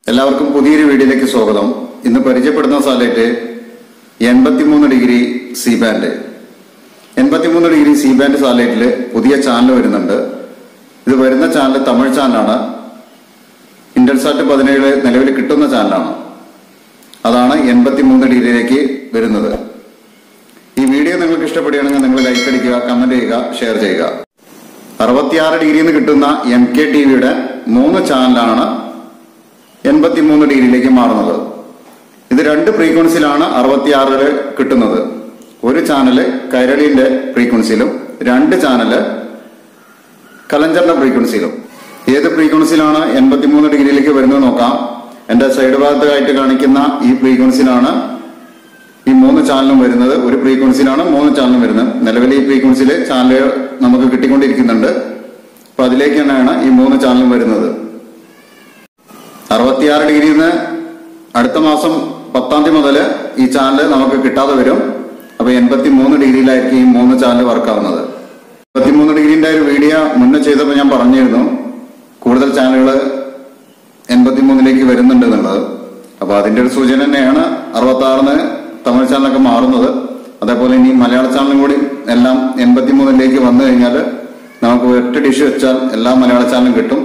എല്ലാവർക്കും പുതിയൊരു വീഡിയോയിലേക്ക് സ്വാഗതം ഇന്ന് പരിചയപ്പെടുന്ന സാറ്റലൈറ്റ് എൺപത്തിമൂന്ന് ഡിഗ്രി സി ബാൻഡ് എൺപത്തിമൂന്ന് ഡിഗ്രി സി ബാൻഡ് സാറ്റലൈറ്റിൽ പുതിയ ചാനൽ വരുന്നുണ്ട് ഇത് വരുന്ന ചാനൽ തമിഴ് ചാനലാണ് ഇന്റർസാറ്റ് പതിനേഴ് നിലവിൽ കിട്ടുന്ന ചാനലാണ് അതാണ് എൺപത്തിമൂന്ന് ഡിഗ്രിയിലേക്ക് വരുന്നത് ഈ വീഡിയോ നിങ്ങൾക്ക് ഇഷ്ടപ്പെടുകയാണെങ്കിൽ നിങ്ങൾ ലൈക്ക് അടിക്കുക കമന്റ് ചെയ്യുക ഷെയർ ചെയ്യുക അറുപത്തിയാറ് ഡിഗ്രിയിൽ നിന്ന് കിട്ടുന്ന എം കെ ടി വിയുടെ മൂന്ന് ചാനലാണ് എൺപത്തിമൂന്ന് ഡിഗ്രിയിലേക്ക് മാറുന്നത് ഇത് രണ്ട് ഫ്രീക്വൻസിയിലാണ് അറുപത്തിയാറില് കിട്ടുന്നത് ഒരു ചാനല് കൈരളിന്റെ ഫ്രീക്വൻസിയിലും രണ്ട് ചാനല് കലഞ്ചറിന്റെ ഫ്രീക്വൻസിയിലും ഏത് ഫ്രീക്വൻസിയിലാണ് എൺപത്തിമൂന്ന് ഡിഗ്രിയിലേക്ക് വരുന്നത് നോക്കാം എന്റെ സൈഡ് ഭാഗത്തായിട്ട് കാണിക്കുന്ന ഈ ഫ്രീക്വൻസിയിലാണ് ഈ മൂന്ന് ചാനലും വരുന്നത് ഒരു ഫ്രീക്വൻസിയിലാണ് മൂന്ന് ചാനലും വരുന്നത് നിലവിൽ ഈ ഫ്രീക്വൻസിയിൽ ചാനൽ നമുക്ക് കിട്ടിക്കൊണ്ടിരിക്കുന്നുണ്ട് അപ്പൊ അതിലേക്ക് തന്നെയാണ് ഈ മൂന്ന് ചാനലും വരുന്നത് അറുപത്തിയാറ് ഡിഗ്രിയിൽ നിന്ന് അടുത്ത മാസം പത്താം തീയതി മുതൽ ഈ ചാനൽ നമുക്ക് കിട്ടാതെ വരും അപ്പൊ എൺപത്തി മൂന്ന് ഡിഗ്രിയിലായിരിക്കും ഈ മൂന്ന് ചാനൽ വർക്കാവുന്നത് എൺപത്തിമൂന്ന് ഡിഗ്രിന്റെ ഒരു വീഡിയോ മുന്നേ ചെയ്തപ്പോൾ ഞാൻ പറഞ്ഞിരുന്നു കൂടുതൽ ചാനലുകൾ എൺപത്തിമൂന്നിലേക്ക് വരുന്നുണ്ട് എന്നുള്ളത് അപ്പൊ അതിന്റെ ഒരു സൂചന തന്നെയാണ് അറുപത്തി ആറിന് തമിഴ് ചാനലൊക്കെ മാറുന്നത് അതേപോലെ ഇനി മലയാള ചാനലും കൂടി എല്ലാം എൺപത്തിമൂന്നിലേക്ക് വന്നു കഴിഞ്ഞാൽ നമുക്ക് ഒറ്റ ഡിഷ് വെച്ചാൽ എല്ലാ മലയാള ചാനലും കിട്ടും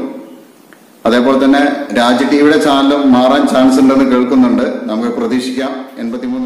അതേപോലെ തന്നെ രാജ്യ ടിവിയുടെ ചാനലും മാറാൻ ചാൻസ് ഉണ്ടെന്ന് കേൾക്കുന്നുണ്ട് നമുക്ക് പ്രതീക്ഷിക്കാം എൺപത്തിമൂന്ന്